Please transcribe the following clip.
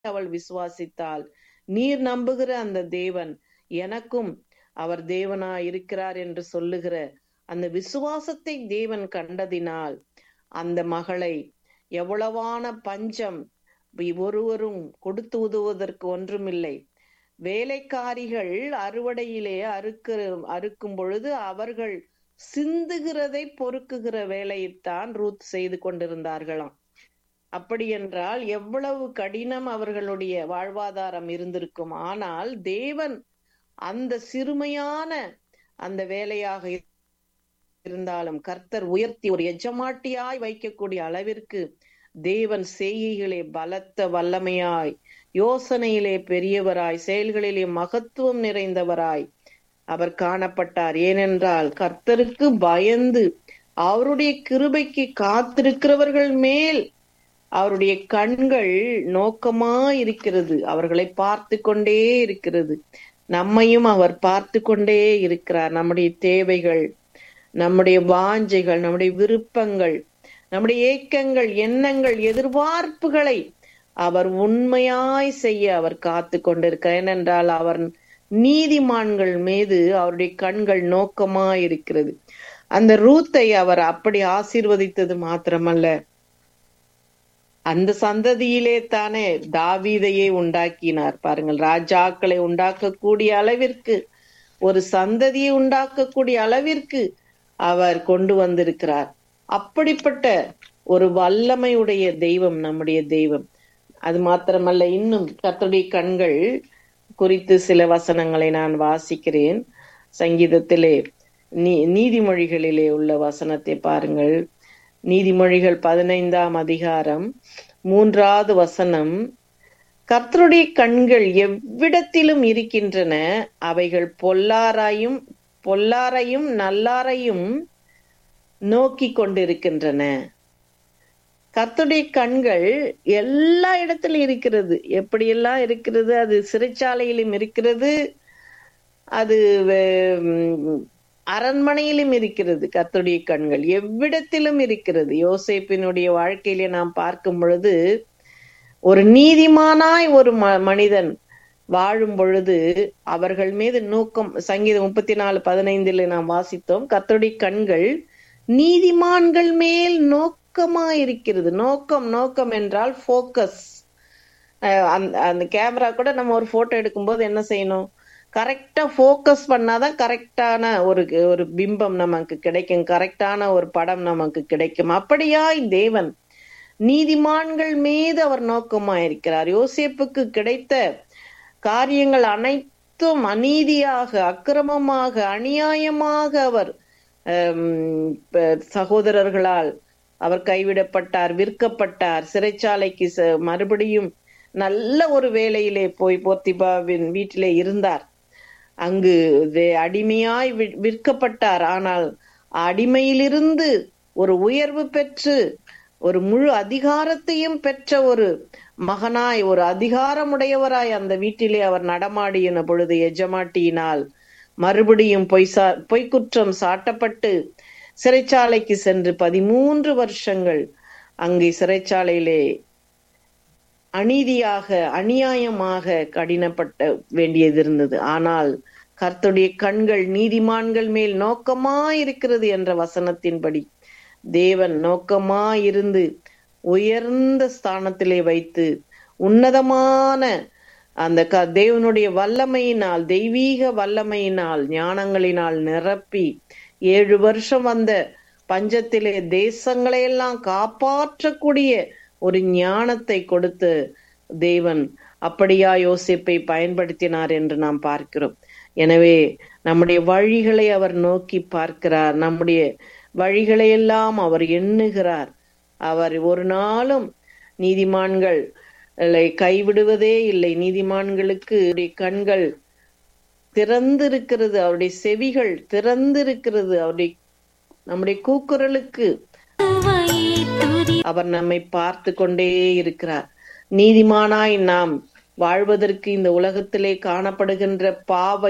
அவள் விசுவாசித்தாள் நீர் நம்புகிற அந்த தேவன் எனக்கும் அவர் தேவனா இருக்கிறார் என்று சொல்லுகிற அந்த விசுவாசத்தை தேவன் கண்டதினால் அந்த மகளை எவ்வளவான பஞ்சம் ஒருவரும் கொடுத்து உதவுவதற்கு ஒன்றுமில்லை வேலைக்காரிகள் அறுவடையிலே அறுக்கு அறுக்கும் பொழுது அவர்கள் சிந்துகிறதை பொறுக்குகிற வேலையைத்தான் ரூத் செய்து கொண்டிருந்தார்களாம் அப்படி என்றால் எவ்வளவு கடினம் அவர்களுடைய வாழ்வாதாரம் இருந்திருக்கும் ஆனால் தேவன் அந்த சிறுமையான அந்த வேலையாக இருந்தாலும் கர்த்தர் உயர்த்தி ஒரு எஜமாட்டியாய் வைக்கக்கூடிய அளவிற்கு தேவன் செய்கைகளே பலத்த வல்லமையாய் யோசனையிலே பெரியவராய் செயல்களிலே மகத்துவம் நிறைந்தவராய் அவர் காணப்பட்டார் ஏனென்றால் கர்த்தருக்கு பயந்து அவருடைய கிருபைக்கு காத்திருக்கிறவர்கள் மேல் அவருடைய கண்கள் நோக்கமா இருக்கிறது அவர்களை பார்த்து கொண்டே இருக்கிறது நம்மையும் அவர் பார்த்து கொண்டே இருக்கிறார் நம்முடைய தேவைகள் நம்முடைய வாஞ்சைகள் நம்முடைய விருப்பங்கள் நம்முடைய ஏக்கங்கள் எண்ணங்கள் எதிர்பார்ப்புகளை அவர் உண்மையாய் செய்ய அவர் காத்து கொண்டிருக்கிறார் ஏனென்றால் அவர் நீதிமான்கள் மீது அவருடைய கண்கள் நோக்கமா இருக்கிறது அந்த ரூத்தை அவர் அப்படி ஆசீர்வதித்தது மாத்திரமல்ல அந்த சந்ததியிலே தானே தாவீதையே உண்டாக்கினார் பாருங்கள் ராஜாக்களை உண்டாக்கக்கூடிய அளவிற்கு ஒரு சந்ததியை உண்டாக்கக்கூடிய அளவிற்கு அவர் கொண்டு வந்திருக்கிறார் அப்படிப்பட்ட ஒரு வல்லமையுடைய தெய்வம் நம்முடைய தெய்வம் அது மாத்திரமல்ல இன்னும் கத்துடைய கண்கள் குறித்து சில வசனங்களை நான் வாசிக்கிறேன் சங்கீதத்திலே நீ நீதிமொழிகளிலே உள்ள வசனத்தை பாருங்கள் நீதிமொழிகள் பதினைந்தாம் அதிகாரம் மூன்றாவது வசனம் கர்த்தருடைய கண்கள் எவ்விடத்திலும் இருக்கின்றன அவைகள் பொல்லாராயும் பொல்லாரையும் நல்லாரையும் நோக்கி கொண்டிருக்கின்றன கர்த்துடைய கண்கள் எல்லா இடத்திலும் இருக்கிறது எப்படியெல்லாம் இருக்கிறது அது சிறைச்சாலையிலும் இருக்கிறது அது அரண்மனையிலும் இருக்கிறது கர்த்துடைய கண்கள் எவ்விடத்திலும் இருக்கிறது யோசேப்பினுடைய வாழ்க்கையிலே நாம் பார்க்கும் பொழுது ஒரு நீதிமானாய் ஒரு மனிதன் வாழும் பொழுது அவர்கள் மீது நோக்கம் சங்கீதம் முப்பத்தி நாலு பதினைந்துல நாம் வாசித்தோம் கர்த்தருடைய கண்கள் நீதிமான்கள் மேல் நோக்கமா இருக்கிறது நோக்கம் நோக்கம் என்றால் போக்கஸ் அந்த கேமரா கூட நம்ம ஒரு போட்டோ எடுக்கும்போது என்ன செய்யணும் கரெக்டா போக்கஸ் பண்ணாதான் கரெக்டான ஒரு ஒரு பிம்பம் நமக்கு கிடைக்கும் கரெக்டான ஒரு படம் நமக்கு கிடைக்கும் அப்படியாய் தேவன் நீதிமான்கள் மீது அவர் நோக்கமா இருக்கிறார் யோசேப்புக்கு கிடைத்த காரியங்கள் அனைத்தும் அநீதியாக அக்கிரமமாக அநியாயமாக அவர் சகோதரர்களால் அவர் கைவிடப்பட்டார் விற்கப்பட்டார் சிறைச்சாலைக்கு மறுபடியும் நல்ல ஒரு வேலையிலே போய் போர்த்திபாவின் வீட்டிலே இருந்தார் அங்கு அடிமையாய் விற்கப்பட்டார் ஆனால் அடிமையிலிருந்து ஒரு உயர்வு பெற்று ஒரு முழு அதிகாரத்தையும் பெற்ற ஒரு மகனாய் ஒரு அதிகாரமுடையவராய் அந்த வீட்டிலே அவர் நடமாடின பொழுது எஜமாட்டியினால் மறுபடியும் பொய் சா பொய்க்குற்றம் சாட்டப்பட்டு சிறைச்சாலைக்கு சென்று பதிமூன்று வருஷங்கள் அங்கே சிறைச்சாலையிலே அநீதியாக அநியாயமாக கடினப்பட்ட வேண்டியது இருந்தது ஆனால் கர்த்துடைய கண்கள் நீதிமான்கள் மேல் நோக்கமா இருக்கிறது என்ற வசனத்தின்படி தேவன் நோக்கமா இருந்து உயர்ந்த ஸ்தானத்திலே வைத்து உன்னதமான அந்த க தேவனுடைய வல்லமையினால் தெய்வீக வல்லமையினால் ஞானங்களினால் நிரப்பி ஏழு வருஷம் வந்த பஞ்சத்திலே தேசங்களை எல்லாம் காப்பாற்றக்கூடிய ஒரு ஞானத்தை கொடுத்து தேவன் அப்படியா யோசிப்பை பயன்படுத்தினார் என்று நாம் பார்க்கிறோம் எனவே நம்முடைய வழிகளை அவர் நோக்கி பார்க்கிறார் நம்முடைய வழிகளை எல்லாம் அவர் எண்ணுகிறார் அவர் ஒரு நாளும் நீதிமான்கள் கைவிடுவதே இல்லை நீதிமான்களுக்கு கண்கள் திறந்திருக்கிறது அவருடைய செவிகள் திறந்திருக்கிறது அவருடைய நம்முடைய கூக்குரலுக்கு அவர் நம்மை பார்த்து கொண்டே இருக்கிறார் நீதிமானாய் நாம் வாழ்வதற்கு இந்த உலகத்திலே காணப்படுகின்ற பாவ